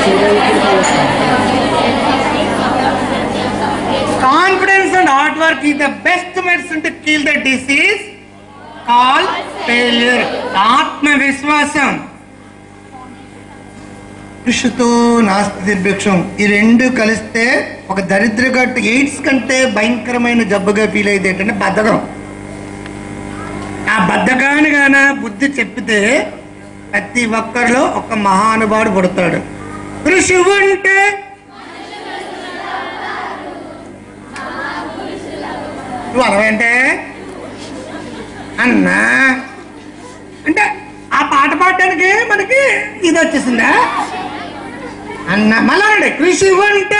Confidence and hard work is the best medicine to kill the disease call failure ఆత్మవిశ్వాసం కృషితో నాస్తి దుర్భిక్షం ఈ రెండు కలిస్తే ఒక దరిద్రగట్టు ఎయిడ్స్ కంటే భయంకరమైన జబ్బుగా ఫీల్ అయ్యేది ఏంటంటే బద్ధకం ఆ బద్ధకాన్ని గాన బుద్ధి చెప్పితే ప్రతి ఒక్కరిలో ఒక మహానుభావుడు పుడతాడు కృషి ఉంటే నువ్వు అనవేంటే అన్నా అంటే ఆ పాట పాడటానికి మనకి ఇది వచ్చేసిందా అన్న మళ్ళీ కృషి ఉంటే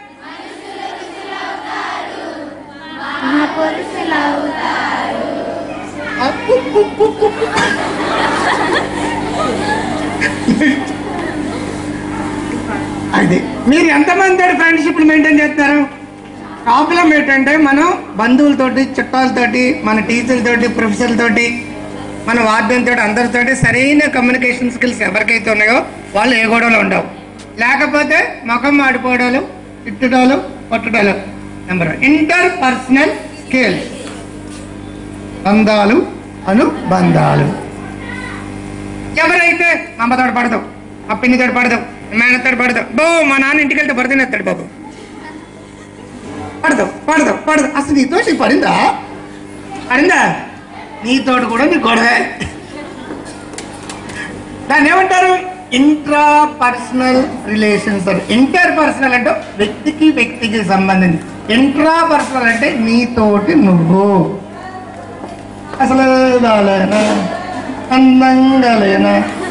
అది మీరు ఎంతమంది ఫ్రెండ్షిప్ మెయింటైన్ చేస్తారు ప్రాబ్లం ఏంటంటే మనం బంధువులతోటి చుట్టాలతోటి మన టీచర్లతోటి ప్రొఫెసర్లతోటి మన వార్డెన్ తోటి అందరితోటి సరైన కమ్యూనికేషన్ స్కిల్స్ ఎవరికైతే ఉన్నాయో వాళ్ళు ఏ గొడవలు ఉండవు లేకపోతే ముఖం మాడిపోవడాలు తిట్టడాలు కొట్టడాలు నెంబర్ ఇంటర్ పర్సనల్ స్కిల్స్ బంధాలు అనుబంధాలు ఎవరైతే మా అమ్మతోడు పడదు మా పిన్నితోడు పడదు మా మేనతోడు పడదు బో మా నాన్న ఇంటికి వెళ్తే పడుతున్నస్తాడు బాబు పడదు పడదు పడదు అసలు నీతో నీకు పడిందా పడిందా నీతోడు కూడా నీ గొడవే దాన్ని ఏమంటారు intrapersonal relations interpersonal అంటే వ్యక్తికి వ్యక్తికి సంబంధించి ఇంట్రా పర్సనల్ అంటే నీతోటి నువ్వు అసలు బాలేనా అందంగా లేనా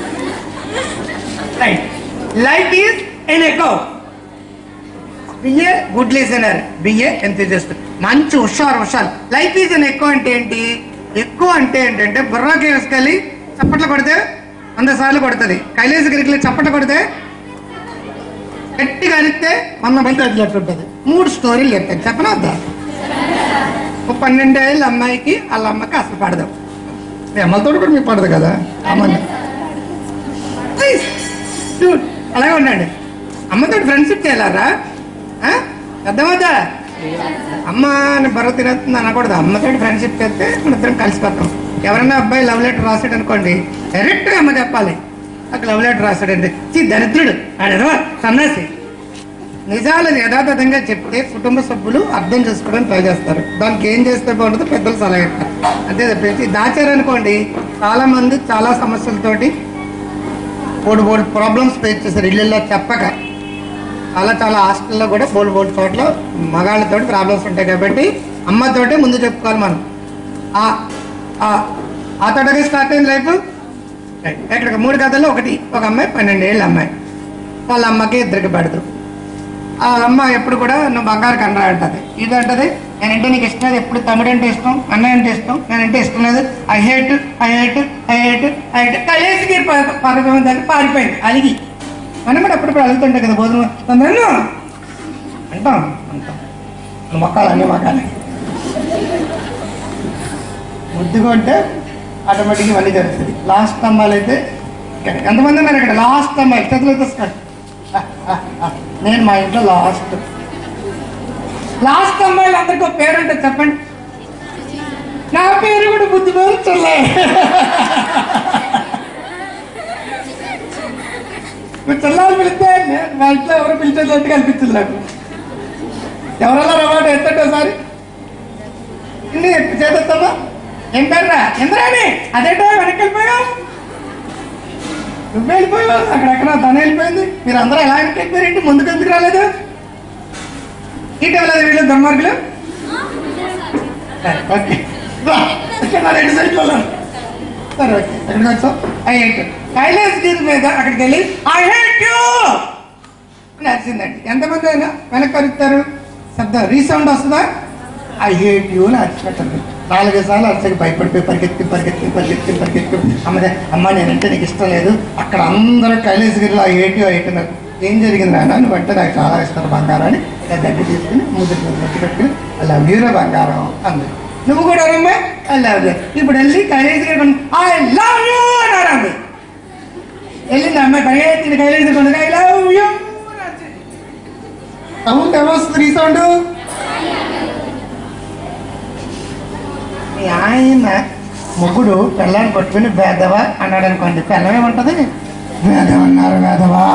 right life is an echo be a good listener be a enthusiast మంచి హుషారు హుషారు లైఫ్ ఈజ్ అన్ ఎక్కువ అంటే ఏంటి ఎక్కువ అంటే ఏంటంటే బుర్రాకి వేసుకెళ్ళి చప్పట్లు కొడితే వంద సార్లు కొడుతుంది కైలాస గిరికి చప్పట్లు కొడితే గట్టిగా అరిస్తే వంద మంది వదిలేట్టు ఉంటుంది మూడు స్టోరీలు చెప్తాను చెప్పనా వద్దా ఒక పన్నెండేళ్ళ అమ్మాయికి వాళ్ళ అమ్మకి అసలు పడదు మీ అమ్మలతో కూడా మీకు పడదు కదా అమ్మని ప్లీజ్ డూడ్ అలాగే ఉండండి అమ్మతో ఫ్రెండ్షిప్ చేయాలరా అర్థమవుతా అమ్మ అని బరువు తినేస్తుంది అనకూడదు అమ్మతో ఫ్రెండ్షిప్ చేస్తే మన ఇద్దరం కలిసిపోతాం ఎవరైనా అబ్బాయి లవ్ లెటర్ రాసాడు అనుకోండి డైరెక్ట్గా అమ్మ చెప్పాలి నాకు లవ్ లెటర్ రాశాడండి చి దరిద్రుడు ఆడెదవా సన్నాసి నిజాలను యథాతథంగా చెప్తే కుటుంబ సభ్యులు అర్థం చేసుకోవడానికి ట్రై చేస్తారు దానికి ఏం చేస్తే బాగుంటుందో పెద్దలు సలహా ఇస్తారు అంతే తప్పించి దాచారనుకోండి చాలా మంది చాలా సమస్యలతోటి బోడు బోడు ప్రాబ్లమ్స్ ఫేస్ చేస్తారు ఇళ్ళల్లో చెప్పక చాలా చాలా హాస్టల్లో కూడా బోల్ బోల్ చోట్ల మగాళ్ళతో ప్రాబ్లమ్స్ ఉంటాయి కాబట్టి అమ్మతోటే ముందు చెప్పుకోవాలి మనం ఆ ఆ- ఆ తోటగా స్టార్ట్ అయింది లైఫ్ ఇక్కడ మూడు కథల్లో ఒకటి ఒక అమ్మాయి పన్నెండు ఏళ్ళ అమ్మాయి వాళ్ళ అమ్మకి ఇద్దరికి పడదు ఆ అమ్మ ఎప్పుడు కూడా నువ్వు బంగారు కన్నడ అంటది ఇది అంటది నేనంటే నీకు ఇష్టం లేదు ఎప్పుడు తమ్ముడు అంటే ఇష్టం అన్నయ్య అంటే ఇష్టం నేనంటే ఇష్టం లేదు I hate I hate I hate I hate కలిసి పరమైందని పారిపోయింది అలిగి మనం కూడా అప్పుడప్పుడు అలుగుతుంటాయి కదా భోజనం తొందరను అంటాం అంటాం మొక్కలు అన్ని మొక్కలు ముద్దుగా ఉంటే ఆటోమేటిక్గా ఇవన్నీ జరుగుతుంది లాస్ట్ అమ్మాయిలు అయితే ఇక్కడ ఎంతమంది ఉన్నారు ఇక్కడ లాస్ట్ అమ్మాయి చేతులు తీసుకోండి నేను మా ఇంట్లో లాస్ట్ లాస్ట్ అమ్మాయిలు అందరికీ ఒక పేరు అంటే చెప్పండి నా పేరు కూడా బుద్ధి పేరుచలే మీరు చెల్లాలు పిలిస్తే నే- మా ఇంట్లో ఎవరు పిలిచేటట్టు కనిపించింది నాకు ఎవరన్నా రమాట ఎత్తండి ఒకసారి ఇన్ని చేసేస్తామా ఏం పేరురా ఇంద్రాణి అదేటో వెనక్కి వెళ్ళిపోయావు నువ్వు వెళ్ళిపోయావు అక్కడెక్కడ తన వెళ్ళిపోయింది మీరు అందరూ ఎలా వెనక్కి వెళ్ళిపోయారేంటి ముందుకు ఎందుకు రాలేదు ఇటు వెళ్ళదు వీళ్ళు దుర్మార్గులు సరే ఓకే రా, ఇక్కడ నా రెండు సైడ్లు ఉన్నారు. సరే ఓకే ఎక్కడికి వచ్చావు ఐ హేట్ కైలాస్ గిరి మీద అక్కడికి వెళ్ళి ఐ హేట్ యూ నచ్చిందండి ఎంతమంది అయినా వెనక్కి అరుస్తారు శబ్దం రీసౌండ్ వస్తుందా ఐ హేట్ యూ అని అరిచిపెట్టండి నాలుగైదు సార్లు అరిచకి భయపడిపోయి పరిగెత్తి పరిగెత్తి పరిగెత్తి పరిగెత్తి అమ్మదే అమ్మ నేనంటే నీకు ఇష్టం లేదు అక్కడ అందరూ కైలాసగిరిలో ఐ హేట్ యూ అయితే నాకు ఏం జరిగింది నాన్న నువ్వు అంటే నాకు చాలా ఇష్టం బంగారం అని నా దగ్గర తీసుకుని ముద్దు ముద్దు పెట్టి అలా వీర బంగారం అంది నువ్వు కూడా రమ్మా ఐ లవ్ యూ ఇప్పుడు వెళ్ళి కైలాసగిరి ఐ లవ్ యూ అన్నారు అంది వెళ్ళింది అమ్మాయి పరిగెత్తింది Kailasagiri I love you sound ఎవరు వస్తుంది రీసౌండ్ మీ ఆయన మొగుడు పిల్లని పట్టుకుని వేదవా అన్నాడు అనుకోండి పిల్లం ఏమంటది వేదవన్నారు వేదవా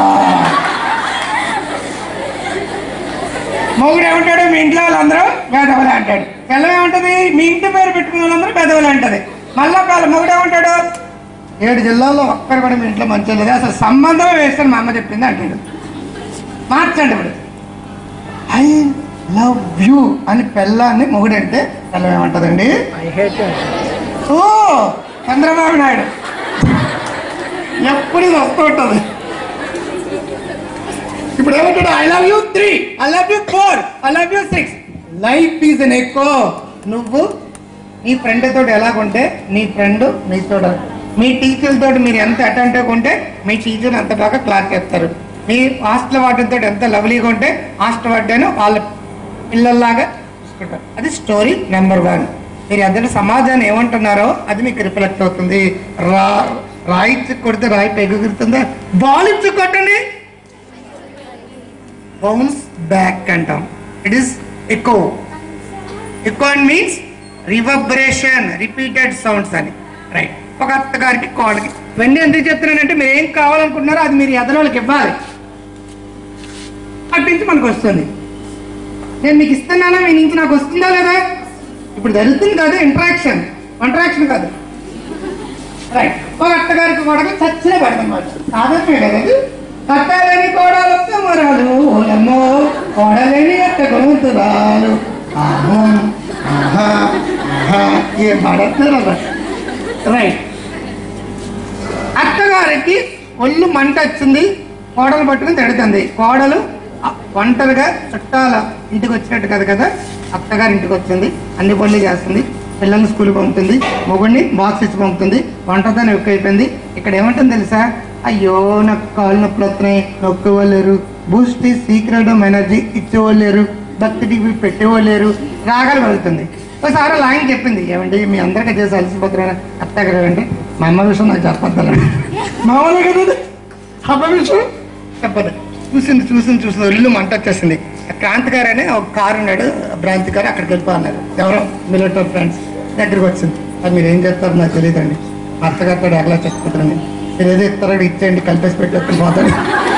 మొగుడు ఏమంటాడు మీ ఇంట్లో వాళ్ళందరూ వేదవలే అంటాడు పిల్లం ఏమంటది మీ ఇంటి పేరు పెట్టుకున్న వాళ్ళందరూ వేదవలే అంటది మళ్ళా కాదు మొగుడు ఏమంటాడు ఏడు జిల్లాల్లో ఒక్కరు కూడా మీ ఇంట్లో మంచిగా లేదు అసలు సంబంధమే వేస్తాను మా అమ్మ చెప్పింది అంటాడు మార్చండి ఇప్పుడు ఐ లవ్ యూ అని పెళ్ళాన్ని మొగుడంటే పిల్లం ఏమంటదండి ఓ చంద్రబాబు నాయుడు ఎప్పుడు ఇది వస్తూ ఉంటుంది ఇప్పుడు ఏమంటాడు I love you three I love you four I love you six life is an ఎక్కువ నువ్వు నీ ఫ్రెండ్ తోటి ఎలాగుంటే నీ ఫ్రెండ్ మీతో మీ టీచర్ తోటి మీరు ఎంత అటెంటివ్గా ఉంటే మీ టీచర్ అంత బాగా క్లాస్ చెప్తారు మీ హాస్టల్ వార్డెన్ తోటి ఎంత లవ్లీగా ఉంటే హాస్టల్ వార్డెన్ వాళ్ళ పిల్లల్లాగా చూసుకుంటారు అది స్టోరీ నెంబర్ వన్ మీరు ఎంత సమాజాన్ని ఏమంటున్నారో అది మీకు రిఫ్లెక్ట్ అవుతుంది రా రాయి ఇచ్చి కొడితే రాయి పెగురుతుందా బాల్ ఇచ్చి కొట్టండి బౌన్స్ బ్యాక్ అంటాం it is echo echo and means reverberation repeated sounds అని రైట్ ఒక అత్తగారికి కోడకి ఇవన్నీ ఎందుకు చెప్తున్నానంటే మీరు ఏం కావాలనుకుంటున్నారో అది మీరు ఎదరోళ్ళకి ఇవ్వాలి అటు నుంచి మనకు వస్తుంది నేను మీకు ఇస్తున్నానా మీ నుంచి నాకు వస్తుందా లేదా ఇప్పుడు జరుగుతుంది కదా ఇంటరాక్షన్ ఇంటరాక్షన్ కాదు రైట్ ఒక అత్తగారికి కోడలు చచ్చిన పడదన్నమాట సాధారణమే కదా ఇది? కట్టాలని కోడలు మరాలు ఓలమ్మో కోడలేని అత్త గొంతురాలు ఆహా, ఆహా, ఆహా. ఏం పాడుతున్నారు రైట్ అత్తగారికి ఒళ్ళు మంట వచ్చింది కోడలు పట్టుకుని తిడుతుంది కోడలు అ- ఒంటరిగా చుట్టాల ఇంటికి వచ్చినట్టు కదా కదా అత్తగారి ఇంటికి వచ్చింది అన్ని పనులు చేస్తుంది పిల్లల్ని స్కూల్కి పంపుతుంది మొగుడిని బాక్స్ ఇచ్చి పంపుతుంది వంటతోనే ఎక్కువైపోయింది ఇక్కడ ఏమంటుంది తెలుసా అయ్యో నాకు కాళ్ళు నొప్పులు వస్తున్నాయి నొక్కేవాళ్ళేరు బూస్ట్ సీక్రెట్ ఎనర్జీ ఇచ్చేవాళ్ళేరు భక్తి టీవీ పెట్టేవాళ్ళేరు రాగాలు వెళ్తుంది ఒకసారి లాయన్ చెప్పింది ఏమండి మీ అందరికీ చేసి అలసిపోతున్నా అత్తగారు అంటే మా అమ్మ విషయం నాకు చెప్పద్దాలండి మా వాళ్ళే కదా ఇది. అమ్మ విషయం చెప్పదు చూసింది చూసింది చూసింది ఇల్లు మంట వచ్చేసింది క్రాంతి గారు అని ఒక కారు ఉన్నాడు భ్రాంతి గారు అక్కడికి వెళ్ళిపో అన్నారు ఎవరో మిలిటరీ ఫ్రెండ్స్ దగ్గరికి వచ్చింది అది మీరు ఏం చేస్తారు నాకు తెలియదండి మా అత్తగారితో ఎట్లా చెప్పుకుంటారండి మీరు ఏదో ఇస్తారో ఇచ్చేయండి కలిపేసి పెట్టి పోతాడు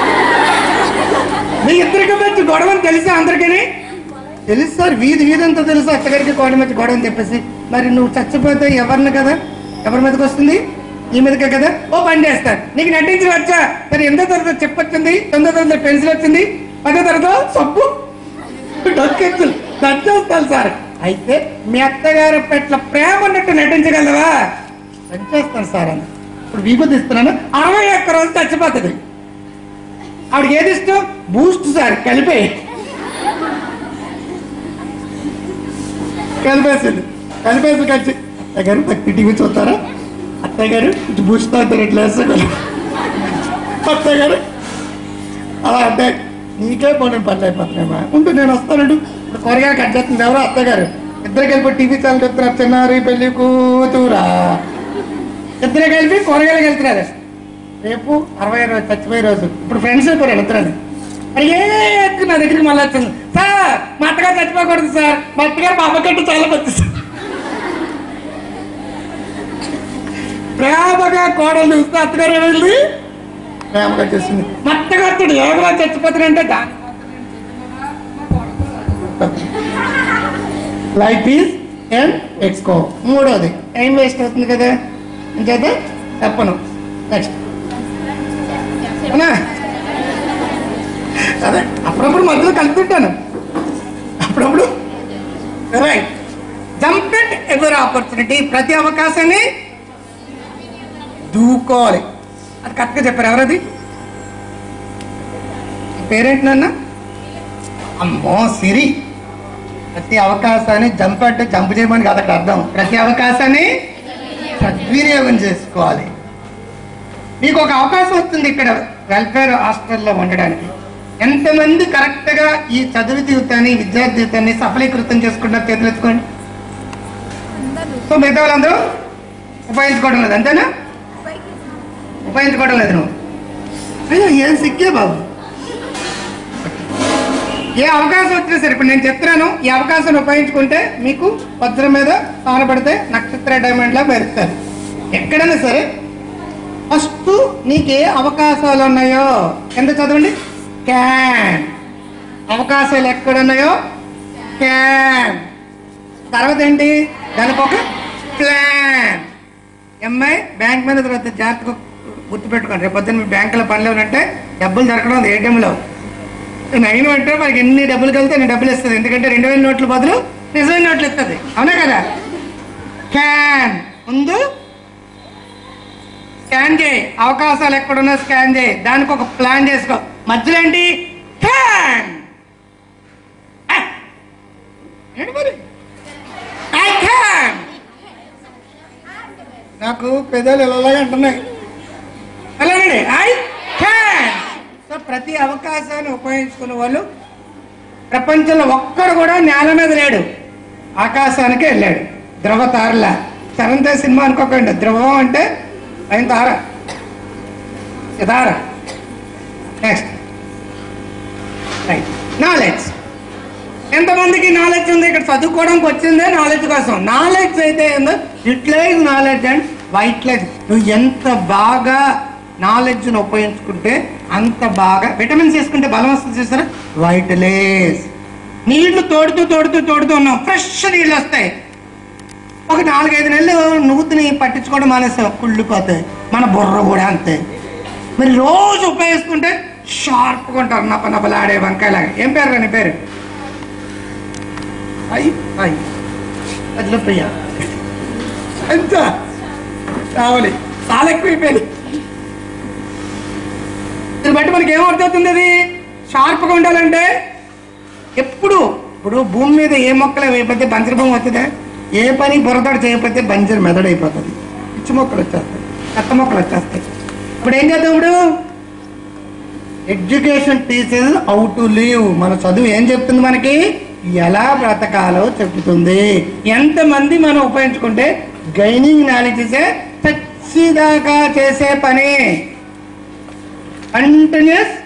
మీ ఇద్దరికి మధ్య గొడవని తెలుసా అందరికీ తెలుసు సార్ వీధి వీధి అంతా తెలుసు అత్తగారికి కోడి మధ్య గొడవ అని చెప్పేసి మరి నువ్వు చచ్చిపోతే ఎవరిని కదా ఎవరి మీదకి వస్తుంది ఈ మీదకే కదా ఓ పని చేస్తారు నీకు నటించి వచ్చా సరే ఎనిమిదో తరగతి చెప్పొచ్చింది తొమ్మిదో తరగతి పెన్సిల్ వచ్చింది పదో తరగతి సబ్బు డక్కెత్తులు నచ్చేస్తాను సార్ అయితే మీ అత్తగారు పెట్ల ప్రేమ ఉన్నట్టు నటించగలవా పనిచేస్తాను సార్ అని ఇప్పుడు విభూతి ఇస్తున్నాను అరవై ఒక్క రోజు చచ్చిపోతుంది ఆవిడకి ఏది ఇష్టం బూస్ట్ సార్ కలిపే కలిపేసింది కలిపేసి కలిసి అత్తయ్య గారు నాకు టీవీ చూస్తారా అత్తయ్య గారు ఇటు బూస్ట్ తాగుతారు ఇట్లా వేస్తాడు అత్తయ్య గారు అలా అంటే నీకే పోనీ పనులు అయిపోతున్నాయమ్మా ఉంటూ నేను వస్తానండు ఇప్పుడు కూరగాయలు కట్ చేస్తుంది ఎవరో అత్తయ్య గారు ఇద్దరు కలిపి టీవీ ఛానల్ చెప్తున్నారు చిన్నారి పెళ్లి కూతురా ఇద్దరు కలిపి కూరగాయలు వెళ్తున్నారు రేపు అరవై రోజు చచ్చిపోయే రోజు ఇప్పుడు ఫ్రెండ్స్ అయిపోయారు వెళ్తున్నారు అడిగే నా దగ్గరికి మళ్ళీ వచ్చింది సార్ మా అత్తగారు చచ్చిపోకూడదు సార్ మా అత్తగారు మా అమ్మకంటే చాలా పెద్ద సార్ ప్రేమగా కోడలు చూస్తే అత్తగారు వెళ్ళి ప్రేమగా చేసింది మా అత్తగారితో ఎవరైనా చచ్చిపోతారంటే దాని లైఫ్ ఈజ్ అండ్ ఎక్స్కో మూడోది టైం వేస్ట్ అవుతుంది కదా ఇంకైతే చెప్పను నెక్స్ట్ అవునా అదే అప్పుడప్పుడు మధ్యలో కలుపుతుంటాను అప్పుడప్పుడు right jump and ever opportunity ప్రతి అవకాశాన్ని దూకోవాలి అది కరెక్ట్గా చెప్పారు ఎవరది పేరేంటి నాన్న అమ్మో సిరి ప్రతి అవకాశాన్ని జంప్ అంటే జంప్ చేయమని కాదు అక్కడ అర్థం ప్రతి అవకాశాన్ని సద్వినియోగం చేసుకోవాలి మీకు ఒక అవకాశం వస్తుంది ఇక్కడ వెల్ఫేర్ హాస్టల్లో ఉండడానికి ఎంతమంది కరెక్ట్గా ఈ చదువు జీవితాన్ని విద్యార్థి జీవితాన్ని సఫలీకృతం చేసుకుంటారు చేతులు ఎత్తుకోండి సో మిగతా వాళ్ళందరూ ఉపయోగించుకోవడం లేదు అంతేనా ఉపయోగించుకోవడం లేదు నువ్వు అయ్యో ఏం సిక్కే బాబు ఏ అవకాశం వచ్చినా సరే ఇప్పుడు నేను చెప్తున్నాను ఈ అవకాశాన్ని ఉపయోగించుకుంటే మీకు వజ్రం మీద పడితే నక్షత్ర డైమండ్ లా పెరుగుతుంది ఎక్కడైనా సరే ఫస్ట్ నీకు ఏ అవకాశాలు ఉన్నాయో ఎంత చదవండి క్యాన్ అవకాశాలు ఎక్కడున్నాయో క్యాన్ తర్వాత ఏంటి దానికి ఒక ప్లాన్ ఎంఐ బ్యాంక్ మీద తర్వాత జాగ్రత్తగా గుర్తుపెట్టుకోండి రేపు పొద్దున్న మీ బ్యాంకులో పనులు ఏమంటే డబ్బులు దొరకడం ఉంది ఏటీఎంలో నైన్ అంటే మనకి ఎన్ని డబ్బులు కలితే అన్ని డబ్బులు ఇస్తుంది ఎందుకంటే రెండు వేల నోట్ల బదులు నిజమైన నోట్లు ఇస్తుంది అవునా కదా క్యాన్ ముందు స్కాన్ చేయి అవకాశాలు ఎక్కడున్నా స్కాన్ చేయి దానికి ఒక ప్లాన్ చేసుకో మధ్యలో ఏంటి క్యాన్ ఏంటి మరి ఐ క్యాన్ నాకు పెదాలు ఇలా అంటున్నాయి అలాగే ఐ క్యాన్ సో ప్రతి అవకాశాన్ని ఉపయోగించుకునే వాళ్ళు ప్రపంచంలో ఒక్కడు కూడా నేల మీద లేడు ఆకాశానికి వెళ్ళాడు ద్రవ తారల సరంత సినిమా అనుకోకండి ద్రవం అంటే ఆయన తార తార నెక్స్ట్ రైట్ నాలెడ్జ్ ఎంతమందికి నాలెడ్జ్ ఉంది ఇక్కడ చదువుకోవడానికి వచ్చిందే నాలెడ్జ్ కోసం నాలెడ్జ్ అయితే ఏందో యూటిలైజ్ నాలెడ్జ్ అండ్ వైట్లైజ్ నువ్వు ఎంత బాగా నాలెడ్జ్ను ఉపయోగించుకుంటే అంత బాగా విటమిన్స్ తీసుకుంటే బలం వస్తుంది చూసారా వైటలైజ్ నీళ్లు తోడుతూ తోడుతూ తోడుతూ ఉన్నాం ఫ్రెష్ నీళ్ళు వస్తాయి ఒక నాలుగైదు నెలలు నువ్వుని పట్టించుకోవడం మానేస్తాం కుళ్ళిపోతాయి మన బుర్ర కూడా అంతే మరి రోజు ఉపయోగిస్తుంటే షార్ప్గా ఉంటారు నప నపలాడే వంకాయలాగా ఏం పేరు నీ పేరు అయ్యి అయ్యి అట్లా ప్రియ ఎంత రావాలి చాలా ఎక్కువైపోయింది దీన్ని బట్టి మనకి ఏం అర్థమవుతుంది అది షార్ప్గా ఉండాలంటే ఎప్పుడు ఇప్పుడు భూమి మీద ఏ మొక్కలు వేయకపోతే బంజరు భూమి వస్తుందా ఏ పని బురదడు చేయకపోతే బంజరు మెదడు అయిపోతుంది పిచ్చి మొక్కలు వచ్చేస్తాయి చెత్త మొక్కలు వచ్చేస్తాయి ఇప్పుడు ఏం చేద్దాం ఇప్పుడు education teachers how to leave మన చదువు ఏం చెప్తుంది మనకి ఎలా బ్రతకాలో చెప్తుంది ఎంతమంది మనం ఉపయోగించుకుంటే గైనింగ్ నాలెడ్జెసే చచ్చిదాకా చేసే పని కంటిన్యూస్